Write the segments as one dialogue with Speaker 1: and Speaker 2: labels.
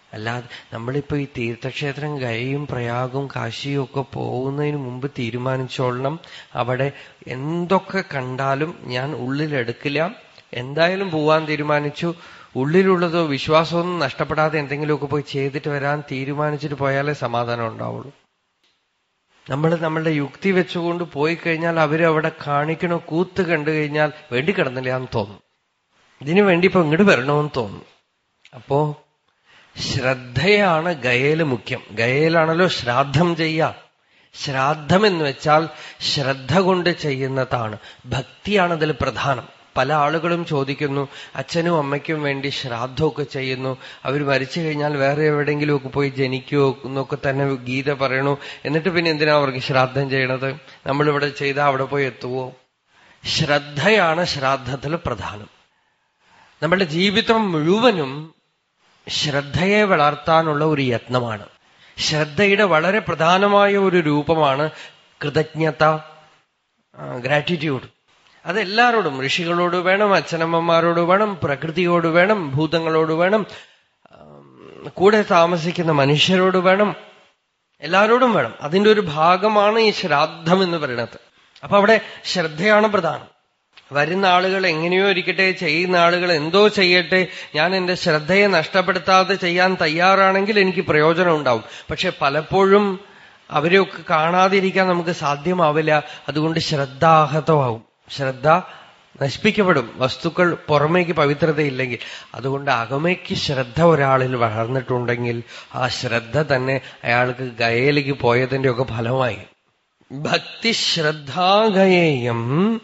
Speaker 1: അല്ലാതെ നമ്മളിപ്പോ ഈ തീർത്ഥക്ഷേത്രം ഗയയും പ്രയാഗും കാശിയും ഒക്കെ പോകുന്നതിന് മുമ്പ് തീരുമാനിച്ചോളണം അവിടെ എന്തൊക്കെ കണ്ടാലും ഞാൻ ഉള്ളിലെടുക്കില്ല എന്തായാലും പോവാൻ തീരുമാനിച്ചു ഉള്ളിലുള്ളതോ വിശ്വാസമൊന്നും നഷ്ടപ്പെടാതെ എന്തെങ്കിലുമൊക്കെ പോയി ചെയ്തിട്ട് വരാൻ തീരുമാനിച്ചിട്ട് പോയാലേ സമാധാനം ഉണ്ടാവുള്ളൂ നമ്മൾ നമ്മളുടെ യുക്തി വെച്ചുകൊണ്ട് പോയി കഴിഞ്ഞാൽ അവരവിടെ കാണിക്കണ കൂത്ത് കണ്ടു കഴിഞ്ഞാൽ വേണ്ടി കിടന്നില്ല എന്ന് തോന്നും ഇതിനു വേണ്ടി ഇപ്പൊ ഇങ്ങോട്ട് വരണമെന്ന് തോന്നും അപ്പോ ശ്രദ്ധയാണ് ഗയയില് മുഖ്യം ഗയയിലാണല്ലോ ശ്രാദ്ധം ചെയ്യുക ശ്രാദ്ധം എന്ന് വെച്ചാൽ ശ്രദ്ധ കൊണ്ട് ചെയ്യുന്നതാണ് ഭക്തിയാണ് അതിൽ പ്രധാനം പല ആളുകളും ചോദിക്കുന്നു അച്ഛനും അമ്മയ്ക്കും വേണ്ടി ശ്രാദ്ധമൊക്കെ ചെയ്യുന്നു അവർ മരിച്ചു കഴിഞ്ഞാൽ വേറെ എവിടെയെങ്കിലുമൊക്കെ പോയി ജനിക്കുമോ എന്നൊക്കെ തന്നെ ഗീത പറയണു എന്നിട്ട് പിന്നെ എന്തിനാ അവർക്ക് ശ്രാദ്ധം ചെയ്യണത് നമ്മളിവിടെ ചെയ്താൽ അവിടെ പോയി എത്തുവോ ശ്രദ്ധയാണ് ശ്രാദ്ധത്തിൽ പ്രധാനം നമ്മളുടെ ജീവിതം മുഴുവനും ശ്രദ്ധയെ വളർത്താനുള്ള ഒരു യത്നമാണ് ശ്രദ്ധയുടെ വളരെ പ്രധാനമായ ഒരു രൂപമാണ് കൃതജ്ഞത ഗ്രാറ്റിറ്റ്യൂഡ് അതെല്ലാരോടും ഋഷികളോട് വേണം അച്ഛനമ്മമാരോട് വേണം പ്രകൃതിയോട് വേണം ഭൂതങ്ങളോട് വേണം കൂടെ താമസിക്കുന്ന മനുഷ്യരോട് വേണം എല്ലാരോടും വേണം അതിന്റെ ഒരു ഭാഗമാണ് ഈ ശ്രാദ്ധം എന്ന് പറയുന്നത് അപ്പൊ അവിടെ ശ്രദ്ധയാണ് പ്രധാനം വരുന്ന ആളുകൾ എങ്ങനെയോ ഇരിക്കട്ടെ ചെയ്യുന്ന ആളുകൾ എന്തോ ചെയ്യട്ടെ ഞാൻ എന്റെ ശ്രദ്ധയെ നഷ്ടപ്പെടുത്താതെ ചെയ്യാൻ തയ്യാറാണെങ്കിൽ എനിക്ക് പ്രയോജനം ഉണ്ടാവും പക്ഷെ പലപ്പോഴും അവരെയൊക്കെ കാണാതിരിക്കാൻ നമുക്ക് സാധ്യമാവില്ല അതുകൊണ്ട് ശ്രദ്ധാഹതമാവും ശ്രദ്ധ നശിപ്പിക്കപ്പെടും വസ്തുക്കൾ പുറമേക്ക് പവിത്രതയില്ലെങ്കിൽ അതുകൊണ്ട് അകമയ്ക്ക് ശ്രദ്ധ ഒരാളിൽ വളർന്നിട്ടുണ്ടെങ്കിൽ ആ ശ്രദ്ധ തന്നെ അയാൾക്ക് ഗയയിലേക്ക് പോയതിന്റെ ഒക്കെ ഫലമായി ഭക്തി ശ്രദ്ധാഗയേയം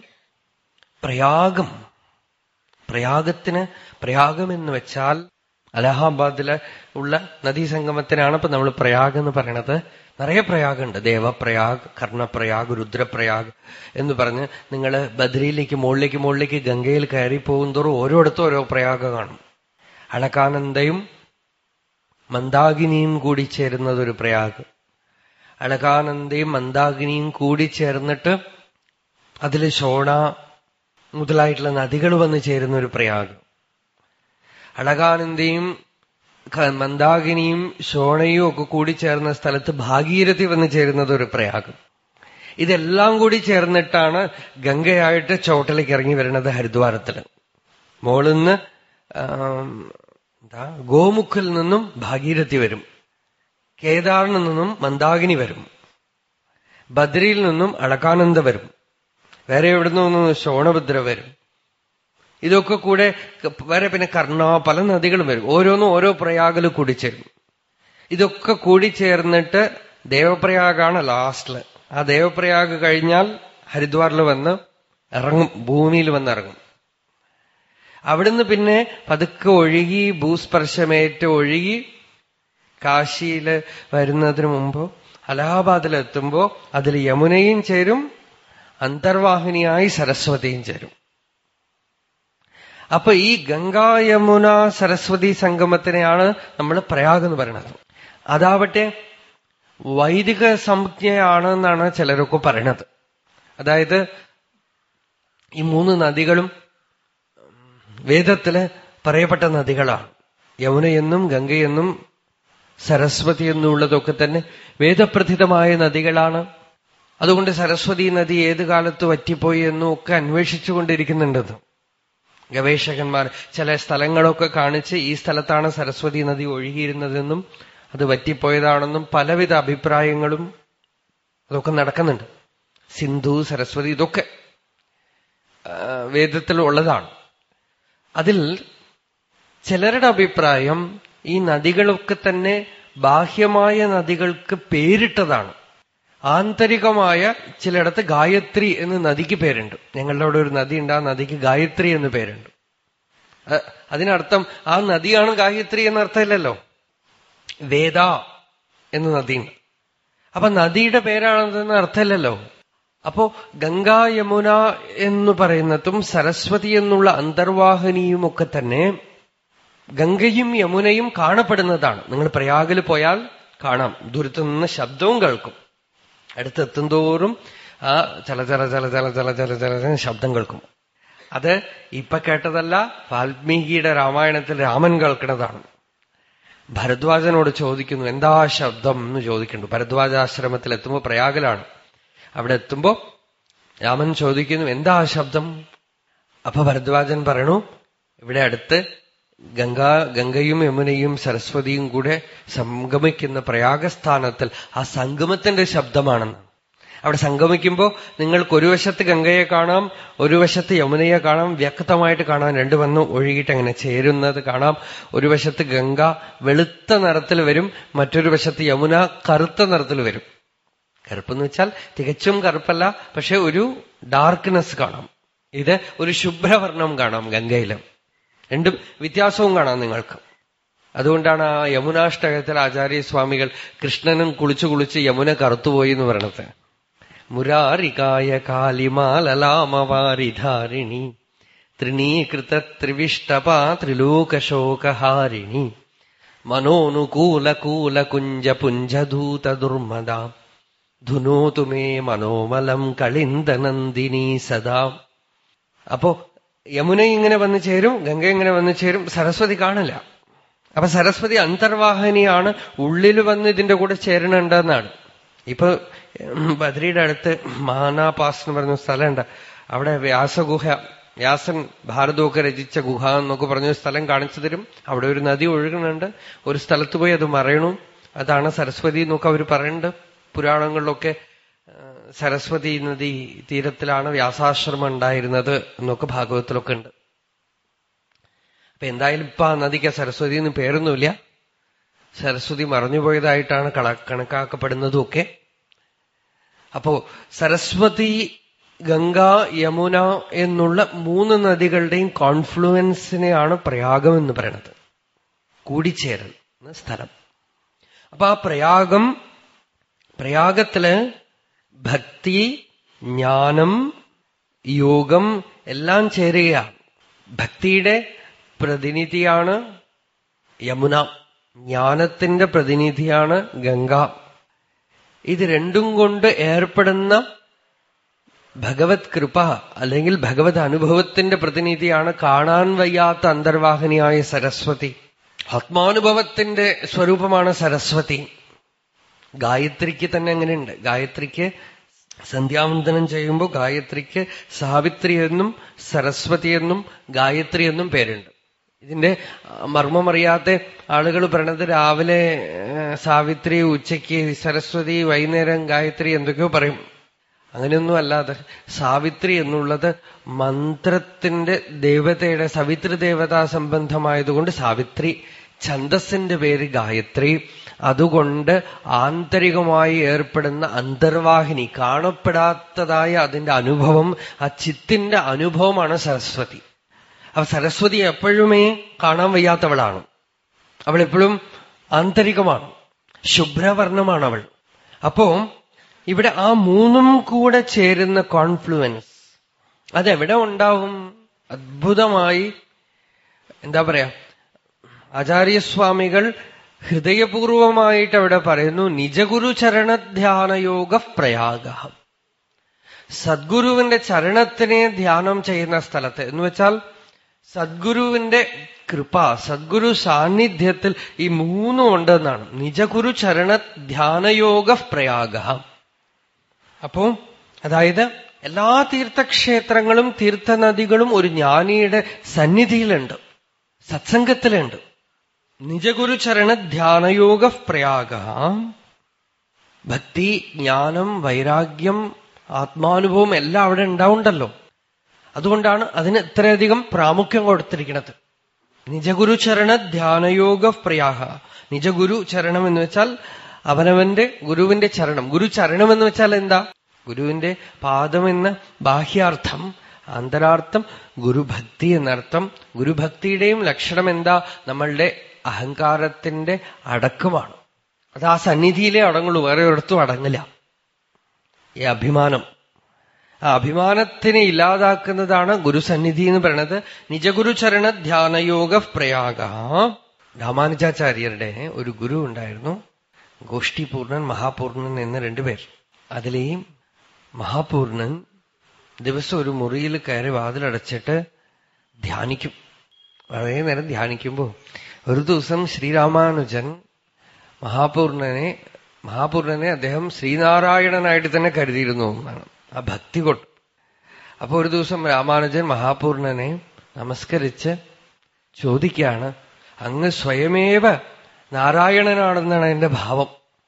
Speaker 1: പ്രയാഗം പ്രയാഗത്തിന് പ്രയാഗം എന്ന് വെച്ചാൽ അലഹാബാദില് ഉള്ള നദീസംഗമത്തിനാണ് ഇപ്പൊ നമ്മൾ പ്രയാഗ് എന്ന് പറയണത് നിറയെ പ്രയാഗുണ്ട് ദേവപ്രയാഗ് കർണപ്രയാഗ് രുദ്രപ്രയാഗ് എന്ന് പറഞ്ഞ് നിങ്ങൾ ബദ്രിയിലേക്ക് മുകളിലേക്ക് മുകളിലേക്ക് ഗംഗയിൽ കയറി പോകുന്തോറും ഓരോടത്തും ഓരോ പ്രയാഗ കാണും അളകാനന്ദയും മന്ദാകിനിയും കൂടി ചേരുന്നത് ഒരു പ്രയാഗ് അളകാനന്ദയും മന്ദാകിനിയും കൂടി ചേർന്നിട്ട് അതിൽ ശോണ മുതലായിട്ടുള്ള നദികൾ വന്ന് ചേരുന്ന ഒരു പ്രയാഗ് അളകാനന്ദയും മന്ദാകിനിയും ശോണയും ഒക്കെ കൂടി ചേർന്ന സ്ഥലത്ത് ഭാഗീരഥി വന്ന് ചേരുന്നത് ഒരു പ്രയാഗം ഇതെല്ലാം കൂടി ചേർന്നിട്ടാണ് ഗംഗയായിട്ട് ചോട്ടിലേക്ക് ഇറങ്ങി വരുന്നത് ഹരിദ്വാരത്തില് മോളിന്ന് എന്താ ഗോമുഖിൽ നിന്നും ഭാഗീരഥി വരും കേദാറിൽ നിന്നും മന്ദാകിനി വരും ബദ്രിയിൽ നിന്നും അളകാനന്ദ വരും വേറെ എവിടുന്ന് നിന്നും ശോണഭദ്ര വരും ഇതൊക്കെ കൂടെ വേറെ പിന്നെ കർണ പല നദികളും വരും ഓരോന്നും ഓരോ പ്രയാഗിൽ കൂടിച്ചേരും ഇതൊക്കെ കൂടിച്ചേർന്നിട്ട് ദേവപ്രയാഗാണ് ലാസ്റ്റില് ആ ദേവപ്രയാഗ് കഴിഞ്ഞാൽ ഹരിദ്വാറിൽ വന്ന് ഇറങ്ങും ഭൂമിയിൽ വന്ന് ഇറങ്ങും അവിടുന്ന് പിന്നെ പതുക്കെ ഒഴുകി ഭൂസ്പർശമേറ്റ് ഒഴുകി കാശിയില് വരുന്നതിന് മുമ്പ് അലഹാബാദിലെത്തുമ്പോ അതിൽ യമുനയും ചേരും അന്തർവാഹിനിയായി സരസ്വതിയും ചേരും അപ്പൊ ഈ ഗംഗാ യമുന സരസ്വതി സംഗമത്തിനെയാണ് നമ്മൾ പ്രയാഗ് എന്ന് പറയുന്നത് അതാവട്ടെ വൈദിക സംജ്ഞയാണെന്നാണ് ചിലരൊക്കെ പറയണത് അതായത് ഈ മൂന്ന് നദികളും വേദത്തില് പറയപ്പെട്ട നദികളാണ് യമുനയെന്നും ഗംഗയെന്നും സരസ്വതി എന്നുള്ളതൊക്കെ തന്നെ വേദപ്രഥിതമായ നദികളാണ് അതുകൊണ്ട് സരസ്വതി നദി ഏത് കാലത്ത് വറ്റിപ്പോയി എന്നും ഒക്കെ അന്വേഷിച്ചുകൊണ്ടിരിക്കുന്നുണ്ടെന്ന് ഗവേഷകന്മാർ ചില സ്ഥലങ്ങളൊക്കെ കാണിച്ച് ഈ സ്ഥലത്താണ് സരസ്വതി നദി ഒഴുകിയിരുന്നതെന്നും അത് വറ്റിപ്പോയതാണെന്നും പലവിധ അഭിപ്രായങ്ങളും അതൊക്കെ നടക്കുന്നുണ്ട് സിന്ധു സരസ്വതി ഇതൊക്കെ വേദത്തിൽ ഉള്ളതാണ് അതിൽ ചിലരുടെ അഭിപ്രായം ഈ നദികളൊക്കെ തന്നെ ബാഹ്യമായ നദികൾക്ക് പേരിട്ടതാണ് ആന്തരികമായ ചിലയിടത്ത് ഗായത്രി എന്ന് നദിക്ക് പേരുണ്ട് ഞങ്ങളുടെ അവിടെ ഒരു നദി ഉണ്ട് ആ നദിക്ക് ഗായത്രി എന്ന് പേരുണ്ട് അതിനർത്ഥം ആ നദിയാണ് ഗായത്രി എന്നർത്ഥമില്ലല്ലോ വേദ എന്ന നദിയുണ്ട് അപ്പൊ നദിയുടെ പേരാണെന്ന് അർത്ഥമില്ലല്ലോ അപ്പോ ഗംഗാ യമുന എന്ന് പറയുന്നതും സരസ്വതി എന്നുള്ള അന്തർവാഹിനിയും ഒക്കെ തന്നെ ഗംഗയും യമുനയും കാണപ്പെടുന്നതാണ് നിങ്ങൾ പ്രയാഗിൽ പോയാൽ കാണാം ദൂരത്തു നിന്ന് ശബ്ദവും കേൾക്കും അടുത്തെത്തും തോറും ആ ചല ചല ചല ചല ചല ചല ചല ശബ്ദം കേൾക്കും അത് ഇപ്പൊ കേട്ടതല്ല വാൽമീകിയുടെ രാമായണത്തിൽ രാമൻ കേൾക്കുന്നതാണ് ഭരദ്വാജനോട് ചോദിക്കുന്നു എന്താ ശബ്ദം എന്ന് ചോദിക്കുന്നു ഭരദ്വാജാശ്രമത്തിൽ എത്തുമ്പോ പ്രയാഗലാണ് അവിടെ എത്തുമ്പോ രാമൻ ചോദിക്കുന്നു എന്താ ശബ്ദം അപ്പൊ ഭരദ്വാജൻ പറയണു ഇവിടെ അടുത്ത് ഗംഗാ ഗംഗയും യമുനയും സരസ്വതിയും കൂടെ സംഗമിക്കുന്ന പ്രയാഗസ്ഥാനത്തിൽ ആ സംഗമത്തിന്റെ ശബ്ദമാണെന്ന് അവിടെ സംഗമിക്കുമ്പോൾ നിങ്ങൾക്ക് ഒരു വശത്ത് ഗംഗയെ കാണാം ഒരു വശത്ത് യമുനയെ കാണാം വ്യക്തമായിട്ട് കാണാം രണ്ടു വന്ന് ഒഴുകിയിട്ട് അങ്ങനെ ചേരുന്നത് കാണാം ഒരു വശത്ത് ഗംഗ വെളുത്ത നിറത്തിൽ വരും മറ്റൊരു വശത്ത് യമുന കറുത്ത നിറത്തിൽ വരും കറുപ്പെന്ന് വെച്ചാൽ തികച്ചും കറുപ്പല്ല പക്ഷെ ഒരു ഡാർക്ക്നെസ് കാണാം ഇത് ഒരു ശുഭ്രവർണം കാണാം ഗംഗയിലും രണ്ടും വ്യത്യാസവും കാണാം നിങ്ങൾക്ക് അതുകൊണ്ടാണ് ആ യമുനാഷ്ടകത്തിൽ ആചാര്യസ്വാമികൾ കൃഷ്ണനും കുളിച്ചു കുളിച്ച് യമുന കറുത്തുപോയി എന്ന് പറയണത് മുരാരികായ കാലിമാലലാമവാരിധാരിണി ത്രിണീകൃത ത്രിവിഷ്ടപാ ത്രിലോകശോകഹാരിണി മനോനുകൂലകൂല കുഞ്ച പുഞ്ചധൂത ദുർമദാ ധുനോതു മേ മനോമലം കളിന്ദനന്ദിനി സദാ അപ്പോ യമുന ഇങ്ങനെ വന്നു ചേരും ഗംഗ ഇങ്ങനെ വന്നു ചേരും സരസ്വതി കാണില്ല അപ്പൊ സരസ്വതി അന്തർവാഹിനിയാണ് ഉള്ളിൽ വന്ന് ഇതിന്റെ കൂടെ ചേരണുണ്ടെന്നാണ് ഇപ്പൊ ബദ്രിയുടെ അടുത്ത് മാനാപാസ് എന്ന് പറഞ്ഞ സ്ഥലമുണ്ട് അവിടെ വ്യാസഗുഹ വ്യാസൻ ഭാരതമൊക്കെ രചിച്ച ഗുഹ എന്നൊക്കെ പറഞ്ഞ സ്ഥലം കാണിച്ചു തരും അവിടെ ഒരു നദി ഒഴുകുന്നുണ്ട് ഒരു സ്ഥലത്ത് പോയി അത് മറയണു അതാണ് സരസ്വതി എന്നൊക്കെ അവർ പറയുന്നുണ്ട് പുരാണങ്ങളിലൊക്കെ സരസ്വതി നദി തീരത്തിലാണ് വ്യാസാശ്രമം ഉണ്ടായിരുന്നത് എന്നൊക്കെ ഭാഗവത്തിലൊക്കെ ഉണ്ട് അപ്പൊ എന്തായാലും ഇപ്പൊ ആ നദിക്ക് സരസ്വതി എന്ന് പേരൊന്നുമില്ല സരസ്വതി മറഞ്ഞുപോയതായിട്ടാണ് കണക്കാക്കപ്പെടുന്നതുമൊക്കെ അപ്പോ സരസ്വതി ഗംഗ യമുന എന്നുള്ള മൂന്ന് നദികളുടെയും കോൺഫ്ലുവൻസിനെയാണ് പ്രയാഗം എന്ന് പറയുന്നത് കൂടിച്ചേരൽ എന്ന സ്ഥലം അപ്പൊ ആ പ്രയാഗം പ്രയാഗത്തില് ഭക്തി ജ്ഞാനം യോഗം എല്ലാം ചേരുകയാണ് ഭക്തിയുടെ പ്രതിനിധിയാണ് യമുന ജ്ഞാനത്തിന്റെ പ്രതിനിധിയാണ് ഗംഗ ഇത് രണ്ടും കൊണ്ട് ഏർപ്പെടുന്ന ഭഗവത് കൃപ അല്ലെങ്കിൽ ഭഗവത് അനുഭവത്തിന്റെ പ്രതിനിധിയാണ് കാണാൻ വയ്യാത്ത അന്തർവാഹിനിയായ സരസ്വതി ആത്മാനുഭവത്തിന്റെ സ്വരൂപമാണ് സരസ്വതി ഗായത്രിക്ക് തന്നെ അങ്ങനെയുണ്ട് ഗായത്രിക്ക് സന്ധ്യാവന്തനം ചെയ്യുമ്പോൾ ഗായത്രിക്ക് സാവിത്രി എന്നും സരസ്വതി എന്നും ഗായത്രി എന്നും പേരുണ്ട് ഇതിന്റെ മർമ്മമറിയാത്ത ആളുകൾ പറയണത് രാവിലെ സാവിത്രി ഉച്ചയ്ക്ക് സരസ്വതി വൈകുന്നേരം ഗായത്രി എന്തൊക്കെയോ പറയും അങ്ങനെയൊന്നും അല്ലാതെ സാവിത്രി എന്നുള്ളത് മന്ത്രത്തിന്റെ ദേവതയുടെ സവിത്രി ദേവതാ സംബന്ധമായതുകൊണ്ട് സാവിത്രി ഛന്ദസ്സിന്റെ പേര് ഗായത്രി അതുകൊണ്ട് ആന്തരികമായി ഏർപ്പെടുന്ന അന്തർവാഹിനി കാണപ്പെടാത്തതായ അതിന്റെ അനുഭവം ആ ചിത്തിന്റെ അനുഭവമാണ് സരസ്വതി അപ്പൊ സരസ്വതി എപ്പോഴുമേ കാണാൻ വയ്യാത്തവളാണ് അവൾ എപ്പോഴും ആന്തരികമാണ് ശുഭ്രവർണ്ണമാണ് അവൾ അപ്പോ ഇവിടെ ആ മൂന്നും കൂടെ ചേരുന്ന കോൺഫ്ലുവൻസ് അതെവിടെ ഉണ്ടാവും അദ്ഭുതമായി എന്താ പറയാ ആചാര്യസ്വാമികൾ ഹൃദയപൂർവമായിട്ട് അവിടെ പറയുന്നു നിജഗുരു ചരണധ്യാനയോഗ പ്രയാഗ സദ്ഗുരുവിന്റെ ചരണത്തിനെ ധ്യാനം ചെയ്യുന്ന സ്ഥലത്ത് എന്ന് വെച്ചാൽ സദ്ഗുരുവിന്റെ കൃപ സദ്ഗുരു സാന്നിധ്യത്തിൽ ഈ മൂന്നും ഉണ്ടെന്നാണ് നിജഗുരു ചരണ ധ്യാനയോഗ പ്രയാഗ അപ്പോ അതായത് എല്ലാ തീർത്ഥക്ഷേത്രങ്ങളും തീർത്ഥനദികളും ഒരു ജ്ഞാനിയുടെ സന്നിധിയിലുണ്ട് സത്സംഗത്തിലുണ്ട് നിജഗുരു ചരണ ധ്യാനയോഗ പ്രയാഗ ഭക്തി ജ്ഞാനം വൈരാഗ്യം ആത്മാനുഭവം എല്ലാം അവിടെ ഉണ്ടാവുണ്ടല്ലോ അതുകൊണ്ടാണ് അതിന് ഇത്രയധികം പ്രാമുഖ്യം കൊടുത്തിരിക്കുന്നത് നിജഗുരു ചരണ ധ്യാനയോഗ പ്രയാഹ നിജഗുരു ചരണം എന്ന് വെച്ചാൽ അവനവന്റെ ഗുരുവിന്റെ ചരണം ഗുരു ചരണം എന്ന് വെച്ചാൽ എന്താ ഗുരുവിന്റെ പാദം എന്ന ബാഹ്യാർത്ഥം അന്തരാർത്ഥം ഗുരുഭക്തി എന്നർത്ഥം ഗുരുഭക്തിയുടെയും ലക്ഷണം എന്താ നമ്മളുടെ അഹങ്കാരത്തിന്റെ അടക്കമാണ് അത് ആ സന്നിധിയിലെ അടങ്ങുള്ളൂ വേറെ ഒരിടത്തും അടങ്ങില്ല ഈ അഭിമാനം ആ അഭിമാനത്തിനെ ഇല്ലാതാക്കുന്നതാണ് ഗുരുസന്നിധി എന്ന് പറയുന്നത് നിജഗുരു ചരണ ധ്യാനയോഗ പ്രയാഗ രാമാനുജാചാര്യരുടെ ഒരു ഗുരു ഉണ്ടായിരുന്നു ഗോഷ്ഠിപൂർണൻ മഹാപൂർണൻ എന്ന രണ്ടുപേർ അതിലെയും മഹാപൂർണൻ ദിവസം ഒരു മുറിയിൽ കയറി വാതിലടച്ചിട്ട് ധ്യാനിക്കും വളരെ നേരം ധ്യാനിക്കുമ്പോൾ ഒരു ദിവസം ശ്രീരാമാനുജൻ മഹാപൂർണനെ മഹാപൂർണനെ അദ്ദേഹം ശ്രീനാരായണനായിട്ട് തന്നെ കരുതിയിരുന്നു എന്നാണ് ആ ഭക്തി കൊണ്ട് അപ്പൊ ഒരു ദിവസം രാമാനുജൻ മഹാപൂർണനെ നമസ്കരിച്ച് ചോദിക്കുകയാണ് അങ്ങ് സ്വയമേവ നാരായണനാണെന്നാണ് എന്റെ ഭാവം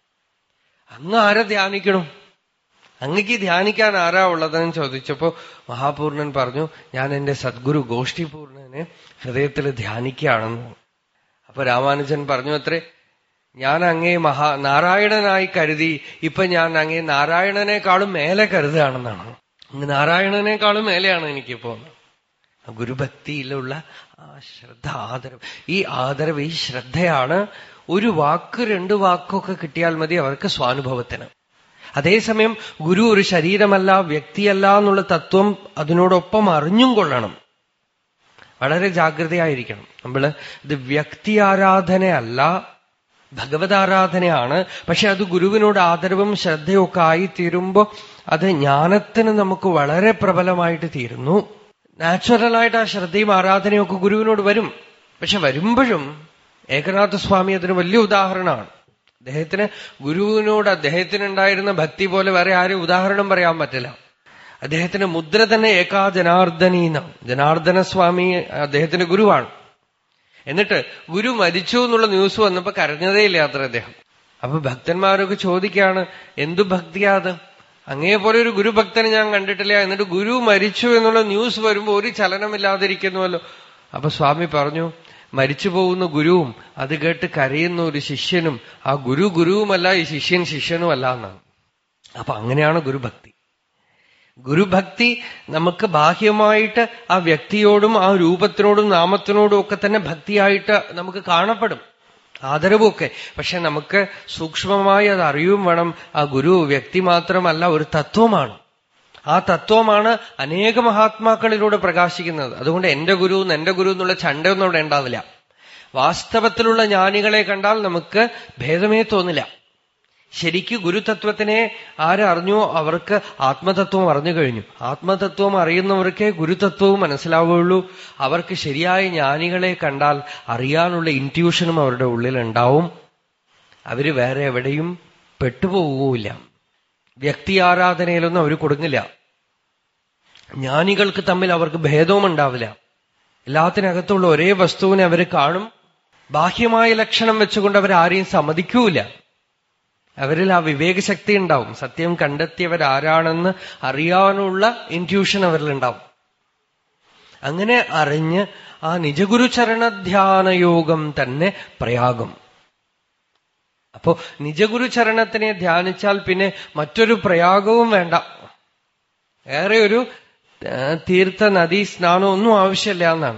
Speaker 1: അങ്ങ് ആരെ ധ്യാനിക്കണം അങ്ങക്ക് ധ്യാനിക്കാൻ ആരാ ഉള്ളതെന്ന് ചോദിച്ചപ്പോ മഹാപൂർണൻ പറഞ്ഞു ഞാൻ എന്റെ സദ്ഗുരു ഗോഷ്ഠിപൂർണനെ ഹൃദയത്തിൽ ധ്യാനിക്കുകയാണെന്ന് അപ്പൊ രാമാനുജൻ പറഞ്ഞു അത്രേ ഞാൻ അങ്ങേ മഹാ നാരായണനായി കരുതി ഇപ്പൊ ഞാൻ അങ്ങേ നാരായണനേക്കാളും മേലെ കരുതുകയാണെന്നാണ് അങ്ങ് നാരായണനേക്കാളും മേലെയാണ് എനിക്കിപ്പോ ആ ഗുരുഭക്തിയിലുള്ള ആ ശ്രദ്ധ ആദരവ് ഈ ആദരവ് ഈ ശ്രദ്ധയാണ് ഒരു വാക്ക് രണ്ട് വാക്കൊക്കെ കിട്ടിയാൽ മതി അവർക്ക് സ്വാനുഭവത്തിന് അതേസമയം ഗുരു ഒരു ശരീരമല്ല വ്യക്തിയല്ല എന്നുള്ള തത്വം അതിനോടൊപ്പം അറിഞ്ഞും കൊള്ളണം വളരെ ജാഗ്രതയായിരിക്കണം നമ്മള് ഇത് വ്യക്തി ആരാധനയല്ല ഭഗവതാരാധനയാണ് പക്ഷെ അത് ഗുരുവിനോട് ആദരവും ശ്രദ്ധയൊക്കെ ആയി തീരുമ്പോ അത് ജ്ഞാനത്തിന് നമുക്ക് വളരെ പ്രബലമായിട്ട് തീരുന്നു നാച്ചുറലായിട്ട് ആ ശ്രദ്ധയും ആരാധനയൊക്കെ ഗുരുവിനോട് വരും പക്ഷെ വരുമ്പോഴും ഏകനാഥ സ്വാമി അതിന് വലിയ ഉദാഹരണമാണ് അദ്ദേഹത്തിന് ഗുരുവിനോട് അദ്ദേഹത്തിനുണ്ടായിരുന്ന ഭക്തി പോലെ വേറെ ആരും ഉദാഹരണം പറയാൻ പറ്റില്ല അദ്ദേഹത്തിന്റെ മുദ്ര തന്നെ ഏകാ ജനാർദ്ദനീന്നാണ് ജനാർദ്ദന സ്വാമി അദ്ദേഹത്തിന്റെ ഗുരുവാണ് എന്നിട്ട് ഗുരു മരിച്ചു എന്നുള്ള ന്യൂസ് വന്നപ്പോ കരഞ്ഞതേ ഇല്ല അത്ര അദ്ദേഹം അപ്പൊ ഭക്തന്മാരൊക്കെ ചോദിക്കാണ് എന്തു ഭക്തിയാ അത് അങ്ങേപോലെ ഒരു ഗുരുഭക്തനെ ഞാൻ കണ്ടിട്ടില്ല എന്നിട്ട് ഗുരു മരിച്ചു എന്നുള്ള ന്യൂസ് വരുമ്പോ ഒരു ചലനമില്ലാതിരിക്കുന്നുവല്ലോ അപ്പൊ സ്വാമി പറഞ്ഞു മരിച്ചു പോകുന്ന ഗുരുവും അത് കേട്ട് കരയുന്ന ഒരു ശിഷ്യനും ആ ഗുരു ഗുരുവുമല്ല ഈ ശിഷ്യൻ ശിഷ്യനുമല്ല എന്നാണ് അപ്പൊ അങ്ങനെയാണ് ഗുരുഭക്തി ഗുരുഭക്തി നമുക്ക് ബാഹ്യമായിട്ട് ആ വ്യക്തിയോടും ആ രൂപത്തിനോടും നാമത്തിനോടും ഒക്കെ തന്നെ ഭക്തിയായിട്ട് നമുക്ക് കാണപ്പെടും ആദരവൊക്കെ പക്ഷെ നമുക്ക് സൂക്ഷ്മമായി അത് അറിയും വേണം ആ ഗുരു വ്യക്തി മാത്രമല്ല ഒരു തത്വമാണ് ആ തത്വമാണ് അനേക മഹാത്മാക്കളിലൂടെ പ്രകാശിക്കുന്നത് അതുകൊണ്ട് എന്റെ ഗുരു എന്റെ ഗുരു എന്നുള്ള ചണ്ടയൊന്നും അവിടെ ഉണ്ടാവില്ല വാസ്തവത്തിലുള്ള ജ്ഞാനികളെ കണ്ടാൽ നമുക്ക് ഭേദമേ തോന്നില്ല ശരിക്ക് ഗുരുതത്വത്തിനെ ആരറിഞ്ഞോ അവർക്ക് ആത്മതത്വം അറിഞ്ഞു കഴിഞ്ഞു ആത്മതത്വം അറിയുന്നവർക്കേ ഗുരുതത്വവും മനസ്സിലാവുകയുള്ളൂ അവർക്ക് ശരിയായ ജ്ഞാനികളെ കണ്ടാൽ അറിയാനുള്ള ഇൻറ്റ്യൂഷനും അവരുടെ ഉള്ളിലുണ്ടാവും അവര് വേറെ എവിടെയും പെട്ടുപോവുകയില്ല വ്യക്തി ആരാധനയിലൊന്നും അവർ കൊടുങ്ങില്ല ജ്ഞാനികൾക്ക് തമ്മിൽ അവർക്ക് ഭേദവും ഉണ്ടാവില്ല എല്ലാത്തിനകത്തുള്ള ഒരേ വസ്തുവിനെ അവർ കാണും ബാഹ്യമായ ലക്ഷണം വെച്ചുകൊണ്ട് അവർ ആരെയും സമ്മതിക്കൂല അവരിൽ ആ വിവേകശക്തി ഉണ്ടാവും സത്യം കണ്ടെത്തിയവരാരാണെന്ന് അറിയാനുള്ള ഇൻറ്റ്യൂഷൻ അവരിലുണ്ടാവും അങ്ങനെ അറിഞ്ഞ് ആ നിജഗുരു ചരണധ്യാനയോഗം തന്നെ പ്രയാഗം അപ്പോ നിജഗുരു ചരണത്തിനെ ധ്യാനിച്ചാൽ പിന്നെ മറ്റൊരു പ്രയാഗവും വേണ്ട ഏറെ ഒരു തീർത്ഥ നദീ സ്നാനം ഒന്നും ആവശ്യമില്ല എന്നാണ്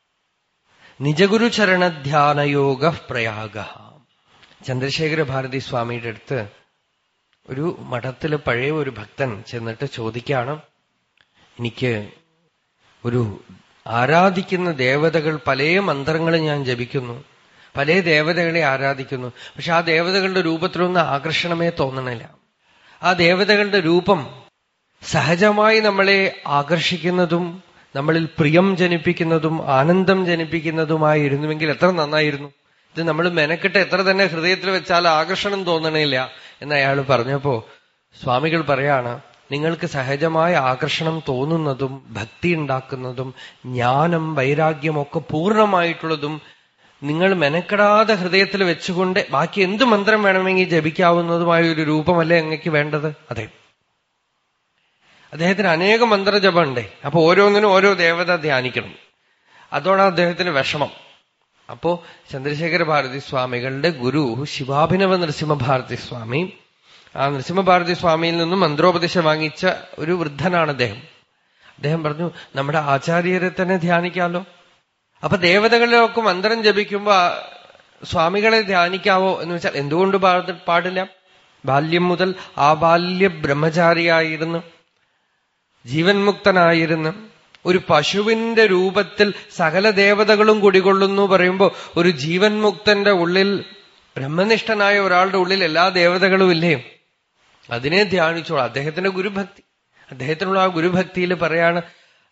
Speaker 1: നിജഗുരു ചരണധ്യാനയോഗ പ്രയാഗ ചന്ദ്രശേഖര ഭാരതി സ്വാമിയുടെ അടുത്ത് ഒരു മഠത്തില് പഴയ ഒരു ഭക്തൻ ചെന്നിട്ട് ചോദിക്കാണ് എനിക്ക് ഒരു ആരാധിക്കുന്ന ദേവതകൾ പല മന്ത്രങ്ങൾ ഞാൻ ജപിക്കുന്നു പല ദേവതകളെ ആരാധിക്കുന്നു പക്ഷെ ആ ദേവതകളുടെ രൂപത്തിലൊന്നും ആകർഷണമേ തോന്നണില്ല ആ ദേവതകളുടെ രൂപം സഹജമായി നമ്മളെ ആകർഷിക്കുന്നതും നമ്മളിൽ പ്രിയം ജനിപ്പിക്കുന്നതും ആനന്ദം ജനിപ്പിക്കുന്നതുമായിരുന്നുവെങ്കിൽ എത്ര നന്നായിരുന്നു ഇത് നമ്മൾ മെനക്കെട്ട് എത്ര തന്നെ ഹൃദയത്തിൽ വെച്ചാൽ ആകർഷണം തോന്നണില്ല എന്ന് അയാൾ പറഞ്ഞപ്പോ സ്വാമികൾ പറയാണ് നിങ്ങൾക്ക് സഹജമായ ആകർഷണം തോന്നുന്നതും ഭക്തി ഉണ്ടാക്കുന്നതും ജ്ഞാനം വൈരാഗ്യമൊക്കെ പൂർണ്ണമായിട്ടുള്ളതും നിങ്ങൾ മെനക്കെടാതെ ഹൃദയത്തിൽ വെച്ചുകൊണ്ട് ബാക്കി എന്ത് മന്ത്രം വേണമെങ്കിൽ ജപിക്കാവുന്നതുമായ ഒരു രൂപമല്ലേ അങ്ങക്ക് വേണ്ടത് അതെ അദ്ദേഹത്തിന് അനേക മന്ത്രജപമുണ്ടേ അപ്പൊ ഓരോന്നിനും ഓരോ ദേവത ധ്യാനിക്കണം അതോടെ അദ്ദേഹത്തിന് വിഷമം അപ്പോ ചന്ദ്രശേഖര ഭാരതി സ്വാമികളുടെ ഗുരു ശിവാഭിനവ നരസിംഹഭാരതി സ്വാമി ആ നരസിംഹഭാരതി സ്വാമിയിൽ നിന്നും മന്ത്രോപദേശം വാങ്ങിച്ച ഒരു വൃദ്ധനാണ് അദ്ദേഹം അദ്ദേഹം പറഞ്ഞു നമ്മുടെ ആചാര്യരെ തന്നെ ധ്യാനിക്കാമല്ലോ അപ്പൊ ദേവതകളിലൊക്കെ മന്ത്രം ജപിക്കുമ്പോ സ്വാമികളെ ധ്യാനിക്കാവോ എന്ന് വെച്ചാൽ എന്തുകൊണ്ട് പാടില്ല ബാല്യം മുതൽ ആ ബാല്യ ബ്രഹ്മചാരിയായിരുന്നു ജീവൻ മുക്തനായിരുന്നു ഒരു പശുവിന്റെ രൂപത്തിൽ സകല ദേവതകളും കുടികൊള്ളുന്നു പറയുമ്പോ ഒരു ജീവൻ മുക്തന്റെ ഉള്ളിൽ ബ്രഹ്മനിഷ്ഠനായ ഒരാളുടെ ഉള്ളിൽ എല്ലാ ദേവതകളും ഇല്ലേ അതിനെ ധ്യാനിച്ചോളൂ അദ്ദേഹത്തിന്റെ ഗുരുഭക്തി അദ്ദേഹത്തിനുള്ള ആ ഗുരുഭക്തിയിൽ പറയാണ്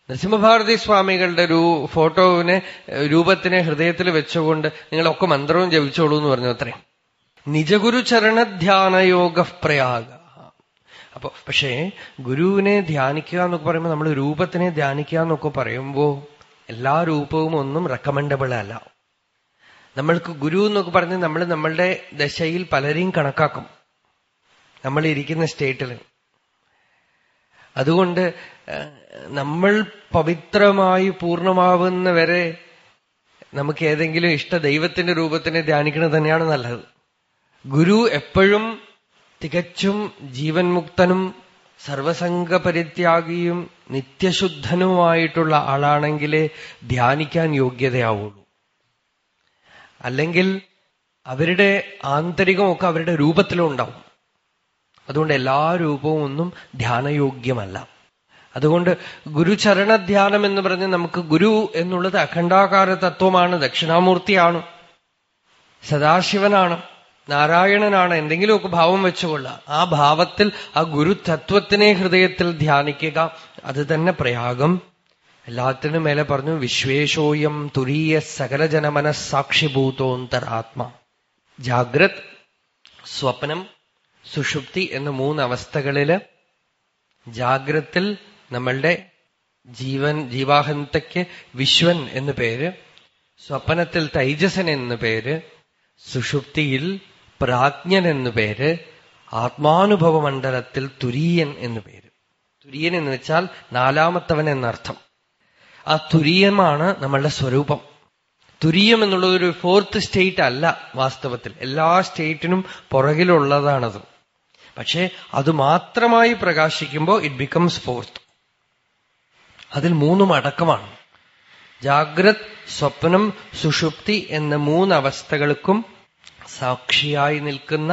Speaker 1: നരസിംഹഭാരതി സ്വാമികളുടെ ഒരു ഫോട്ടോവിനെ രൂപത്തിനെ ഹൃദയത്തിൽ വെച്ചുകൊണ്ട് നിങ്ങളൊക്കെ മന്ത്രവും ജപിച്ചോളൂ എന്ന് പറഞ്ഞു അത്രേ നിജഗുരു ചരണധ്യാനയോഗ പ്രയാഗ അപ്പൊ പക്ഷേ ഗുരുവിനെ ധ്യാനിക്കുക എന്നൊക്കെ പറയുമ്പോൾ നമ്മൾ രൂപത്തിനെ ധ്യാനിക്കുക എന്നൊക്കെ പറയുമ്പോ എല്ലാ രൂപവും ഒന്നും റെക്കമെൻഡബിൾ അല്ല നമ്മൾക്ക് ഗുരു എന്നൊക്കെ പറഞ്ഞ് നമ്മൾ നമ്മളുടെ ദശയിൽ പലരെയും കണക്കാക്കും നമ്മൾ ഇരിക്കുന്ന സ്റ്റേറ്റിൽ അതുകൊണ്ട് നമ്മൾ പവിത്രമായി പൂർണ്ണമാവുന്ന വരെ നമുക്ക് ഏതെങ്കിലും ഇഷ്ട ദൈവത്തിന്റെ രൂപത്തിനെ ധ്യാനിക്കുന്നത് തന്നെയാണ് നല്ലത് ഗുരു എപ്പോഴും തികച്ചും ജീവൻ മുക്തനും സർവസംഗ പരിത്യാഗിയും നിത്യശുദ്ധനുമായിട്ടുള്ള ആളാണെങ്കിലേ ധ്യാനിക്കാൻ യോഗ്യതയാവുള്ളൂ അല്ലെങ്കിൽ അവരുടെ ആന്തരികമൊക്കെ അവരുടെ രൂപത്തിലും ഉണ്ടാവും അതുകൊണ്ട് എല്ലാ രൂപവും ഒന്നും ധ്യാനയോഗ്യമല്ല അതുകൊണ്ട് ഗുരുചരണധ്യാനം എന്ന് പറഞ്ഞ് നമുക്ക് ഗുരു എന്നുള്ളത് അഖണ്ഡാകാര തത്വമാണ് ദക്ഷിണാമൂർത്തിയാണ് സദാശിവനാണ് നാരായണനാണ് എന്തെങ്കിലുമൊക്കെ ഭാവം വെച്ചുകൊള്ളുക ആ ഭാവത്തിൽ ആ ഗുരുതത്വത്തിനെ ഹൃദയത്തിൽ ധ്യാനിക്കുക അത് തന്നെ പ്രയാഗം എല്ലാത്തിനും മേലെ പറഞ്ഞു വിശ്വേശോയം തുരീയ സകല ജനമനസാക്ഷിഭൂതോന്തരാത്മ ജാഗ്രത് സ്വപ്നം സുഷുപ്തി എന്ന മൂന്ന് അവസ്ഥകളില് ജാഗ്രത്തിൽ നമ്മളുടെ ജീവൻ ജീവാഹന്തയ്ക്ക് വിശ്വൻ എന്ന് പേര് സ്വപ്നത്തിൽ തൈജസൻ എന്ന് പേര് സുഷുപ്തിയിൽ പ്രാജ്ഞൻ എന്നു പേര് ആത്മാനുഭവ മണ്ഡലത്തിൽ തുരീയൻ എന്നു പേര് തുര്യൻ എന്ന് വെച്ചാൽ നാലാമത്തവൻ എന്നർത്ഥം ആ തുര്യമാണ് നമ്മളുടെ സ്വരൂപം തുര്യം എന്നുള്ളത് ഒരു ഫോർത്ത് സ്റ്റേറ്റ് അല്ല വാസ്തവത്തിൽ എല്ലാ സ്റ്റേറ്റിനും പുറകിലുള്ളതാണത് പക്ഷേ അത് മാത്രമായി പ്രകാശിക്കുമ്പോൾ ഇറ്റ് ബിക്കംസ് ഫോർത്ത് അതിൽ മൂന്നും അടക്കമാണ് ജാഗ്രത് സ്വപ്നം സുഷുപ്തി എന്ന മൂന്ന് അവസ്ഥകൾക്കും സാക്ഷിയായി നിൽക്കുന്ന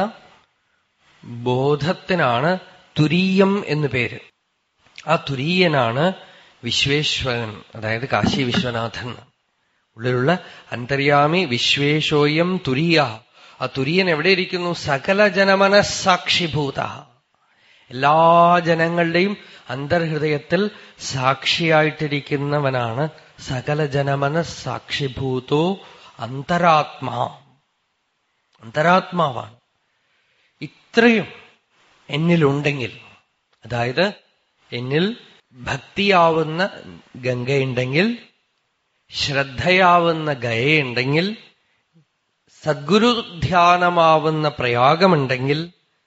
Speaker 1: ബോധത്തിനാണ് തുരീയം എന്ന് പേര് ആ തുരീയനാണ് വിശ്വേശ്വരൻ അതായത് കാശി വിശ്വനാഥൻ ഉള്ളിലുള്ള അന്തര്യാമി വിശ്വേശോയം തുരീയ ആ തുര്യൻ എവിടെ ഇരിക്കുന്നു സകല ജനമനസാക്ഷിഭൂത എല്ലാ ജനങ്ങളുടെയും അന്തർഹൃദയത്തിൽ സാക്ഷിയായിട്ടിരിക്കുന്നവനാണ് സകല ജനമനസാക്ഷിഭൂതോ അന്തരാത്മാ അന്തരാത്മാവാണ് ഇത്രയും എന്നിലുണ്ടെങ്കിൽ അതായത് എന്നിൽ ഭക്തിയാവുന്ന ഗംഗയുണ്ടെങ്കിൽ ശ്രദ്ധയാവുന്ന ഗയയുണ്ടെങ്കിൽ സദ്ഗുരുധ്യാനമാവുന്ന പ്രയാഗമുണ്ടെങ്കിൽ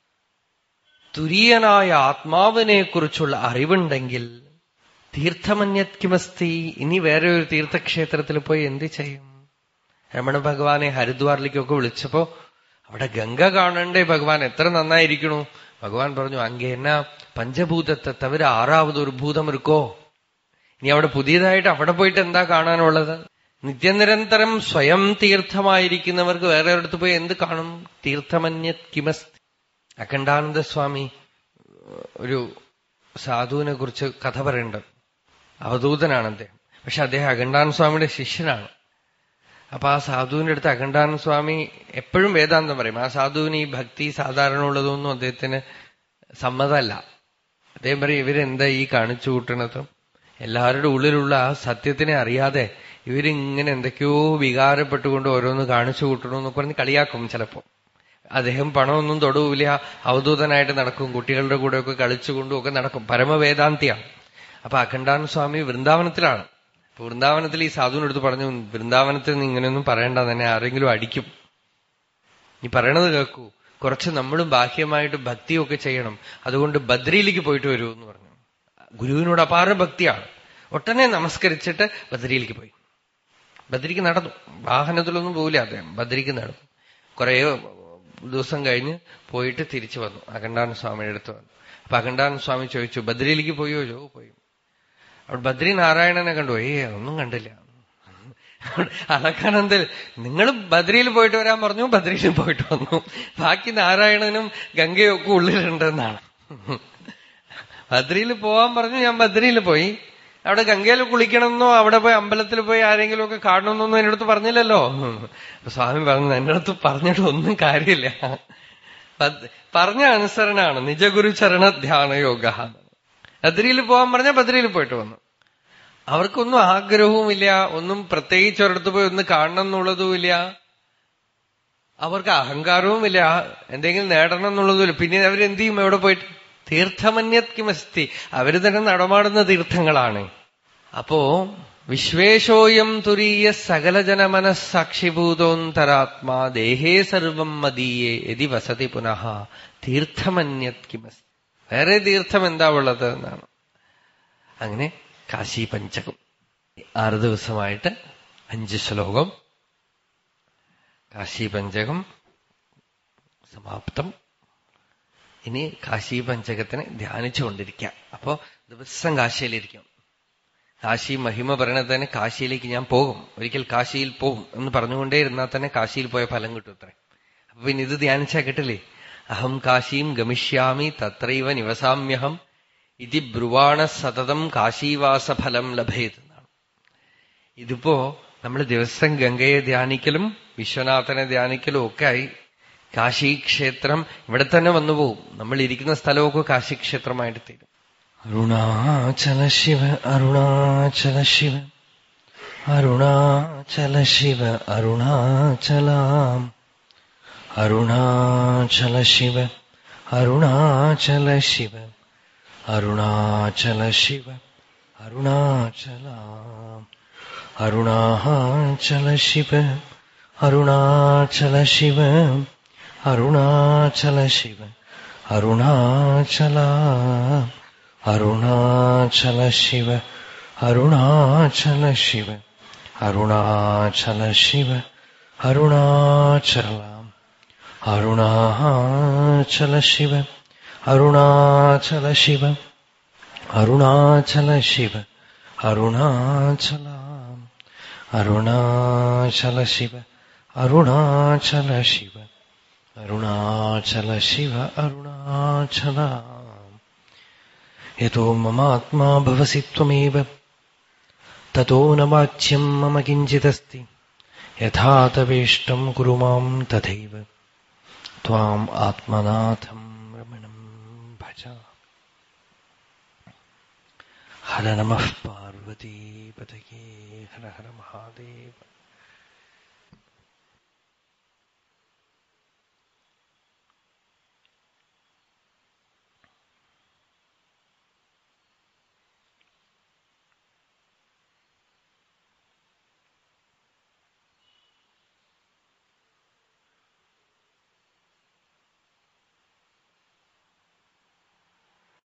Speaker 1: തുര്യനായ ആത്മാവിനെക്കുറിച്ചുള്ള അറിവുണ്ടെങ്കിൽ തീർത്ഥമന്യത്കിമസ്തി ഇനി വേറെ ഒരു തീർത്ഥക്ഷേത്രത്തിൽ പോയി എന്ത് ചെയ്യും രമണ ഭഗവാനെ ഹരിദ്വാറിലേക്കൊക്കെ വിളിച്ചപ്പോ അവിടെ ഗംഗ കാണണ്ടേ ഭഗവാൻ എത്ര നന്നായിരിക്കണു ഭഗവാൻ പറഞ്ഞു അങ്ങേ എന്നാ പഞ്ചഭൂതത്തെ തവിര ആറാവത് ഒരു ഭൂതം ഇരിക്കോ ഇനി അവിടെ പുതിയതായിട്ട് അവിടെ പോയിട്ട് എന്താ കാണാനുള്ളത് നിത്യനിരന്തരം സ്വയം തീർത്ഥമായിരിക്കുന്നവർക്ക് വേറെ ഒരിടത്ത് പോയി എന്ത് കാണും തീർത്ഥമന്യത് കിമസ്തി അഖണ്ഡാനന്ദ സ്വാമി ഒരു സാധുവിനെ കുറിച്ച് കഥ പറയുന്നുണ്ട് അവധൂതനാണ് അദ്ദേഹം പക്ഷെ അദ്ദേഹം അഖണ്ഡാനന്ദ സ്വാമിയുടെ ശിഷ്യനാണ് അപ്പൊ ആ സാധുവിന്റെ അടുത്ത് അഖണ്ഡാനന്ദ സ്വാമി എപ്പോഴും വേദാന്തം പറയും ആ സാധുവിന് ഈ ഭക്തി സാധാരണ ഉള്ളതൊന്നും അദ്ദേഹത്തിന് സമ്മതമല്ല അദ്ദേഹം പറയും ഇവരെന്താ ഈ കാണിച്ചു കൂട്ടണത് എല്ലാവരുടെ ഉള്ളിലുള്ള ആ സത്യത്തിനെ അറിയാതെ ഇവരിങ്ങനെ എന്തൊക്കെയോ വികാരപ്പെട്ടുകൊണ്ട് ഓരോന്ന് കാണിച്ചു കൂട്ടണമെന്നൊക്കെ പറഞ്ഞ് കളിയാക്കും ചിലപ്പോ അദ്ദേഹം പണമൊന്നും തൊടുവില്ല അവധൂതനായിട്ട് നടക്കും കുട്ടികളുടെ കൂടെയൊക്കെ കളിച്ചുകൊണ്ടും ഒക്കെ നടക്കും പരമവേദാന്തിയാണ് അപ്പൊ അഖണ്ഡാനന്ദ സ്വാമി വൃന്ദാവനത്തിലാണ് അപ്പൊ വൃന്ദാവനത്തിൽ ഈ സാധുവിനടുത്ത് പറഞ്ഞു വൃന്ദാവനത്തിൽ നിന്ന് ഇങ്ങനെയൊന്നും പറയണ്ട തന്നെ ആരെങ്കിലും അടിക്കും നീ പറയണത് കേൾക്കൂ കുറച്ച് നമ്മളും ബാഹ്യമായിട്ട് ഭക്തിയൊക്കെ ചെയ്യണം അതുകൊണ്ട് ബദ്രിയിലേക്ക് പോയിട്ട് വരൂ എന്ന് പറഞ്ഞു ഗുരുവിനോട് അപാര ഭക്തിയാണ് ഒട്ടനെ നമസ്കരിച്ചിട്ട് ബദ്രിയിലേക്ക് പോയി ബദ്രിക്ക് നടന്നു വാഹനത്തിലൊന്നും പോവില്ല അദ്ദേഹം ബദ്രിക്ക് നടന്നു കുറെ ദിവസം കഴിഞ്ഞ് പോയിട്ട് തിരിച്ചു വന്നു അഖണ്ഡാന സ്വാമിയുടെ അടുത്ത് വന്നു അപ്പൊ അഖണ്ഡാന സ്വാമി ചോദിച്ചു ബദ്രിയിലേക്ക് പോയോ ചോ പോയി അവിടെ ബദ്രി നാരായണനെ കണ്ടു ഏ ഒന്നും കണ്ടില്ല അളക്കാനന്ദൽ നിങ്ങൾ ബദ്രിയിൽ പോയിട്ട് വരാൻ പറഞ്ഞു ബദ്രിയിൽ പോയിട്ട് വന്നു ബാക്കി നാരായണനും ഗംഗയും ഒക്കെ ഉള്ളിലുണ്ടെന്നാണ് ബദ്രിയിൽ പോവാൻ പറഞ്ഞു ഞാൻ ബദ്രിയിൽ പോയി അവിടെ ഗംഗയിൽ കുളിക്കണമെന്നോ അവിടെ പോയി അമ്പലത്തിൽ പോയി ആരെങ്കിലും ഒക്കെ കാണണമെന്നൊന്നും എന്റെ അടുത്ത് പറഞ്ഞില്ലല്ലോ സ്വാമി പറഞ്ഞു എന്റെ അടുത്ത് പറഞ്ഞിട്ട് ഒന്നും കാര്യമില്ല പറഞ്ഞ അനുസരണാണ് നിജഗുരു ചരണ ധ്യാനയോഗ ബദ്രിയിൽ പോകാൻ പറഞ്ഞാൽ ബദ്രിയിൽ പോയിട്ട് വന്നു അവർക്കൊന്നും ആഗ്രഹവുമില്ല ഒന്നും പ്രത്യേകിച്ച് ഒരിടത്ത് പോയി ഒന്ന് കാണണം എന്നുള്ളതുമില്ല അവർക്ക് അഹങ്കാരവുമില്ല എന്തെങ്കിലും നേടണം എന്നുള്ളതുമില്ല പിന്നെ അവരെന്ത് ചെയ്യും എവിടെ പോയിട്ട് തീർത്ഥമന്യത് കിമസ്തി അവര് തന്നെ നടമാടുന്ന തീർത്ഥങ്ങളാണ് അപ്പോ വിശ്വേശോയം തുരീയ സകലജന മനസ്സാക്ഷിഭൂതോന്തരാത്മാ ദേഹേ സർവം മദീയേ യതി വസതി പുനഃ തീർത്ഥമന്യത് കിമസ്തി വേറെ തീർത്ഥം എന്താ ഉള്ളത് എന്നാണ് അങ്ങനെ കാശി പഞ്ചകം ആറ് ദിവസമായിട്ട് അഞ്ച് ശ്ലോകം കാശി പഞ്ചകം സമാപ്തം ഇനി കാശി പഞ്ചകത്തിനെ ധ്യാനിച്ചുകൊണ്ടിരിക്കാം അപ്പോ ദിവസം കാശിയിലിരിക്കും കാശി മഹിമ പറയണത് തന്നെ കാശിയിലേക്ക് ഞാൻ പോകും ഒരിക്കൽ കാശിയിൽ പോകും എന്ന് പറഞ്ഞുകൊണ്ടേ ഇരുന്നാൽ തന്നെ കാശിയിൽ പോയ ഫലം കിട്ടും അത്രേ അപ്പൊ പിന്നെ ഇത് ധ്യാനിച്ചാ കിട്ടില്ലേ അഹം കാശീം ഗമിഷ്യാമി തത്രൈവ നിവസാമ്യഹം ഇതി ബ്രുവാണ സതതം കാശീവാസഫലം ലഭേത് എന്നാണ് ഇതിപ്പോ നമ്മൾ ദിവസം ഗംഗയെ ധ്യാനിക്കലും വിശ്വനാഥനെ ധ്യാനിക്കലും ഒക്കെ ആയി കാശീക്ഷേത്രം ഇവിടെ തന്നെ വന്നുപോകും നമ്മൾ ഇരിക്കുന്ന സ്ഥലമൊക്കെ കാശീക്ഷേത്രമായിട്ട് തീരും അരുണാചല ശിവ അരുണാചല ശിവ അരുണാചല ശിവ അരുണാചലാം അരുണാചല ശിവ അരുണാചല ശിവ അരുണാചല ശിവ അരുണാചലാം അരുണാചല ശിവ അരുണാചല ശിവ അരുണാചല ശിവ അരുണാചല അരുണാചല ശിവ അരുണാചല ശിവ അരുണാചല ശിവ അരുണാചല അരുണാചല ശിവ അരുണാചല ശിവ അരുണാചല ശിവ അരുണാചല അരുണാചല ശിവ അരുണാചല ശിവ അരുണാചല ശിവ അരുണാചല യതോ മമാത്മാ ഭവസി ത്വമേവ തതോ ന വാച്യം മമ കിഞ്ചിദസ്തി യഥാ തവേഷ്ടം കുരു മാം തഥൈവ ത്വാം ആത്മനാഥം രമണം ഭജ ഹര നമഃ പാർവതീപതയേ ഹര ഹര മഹാദേവ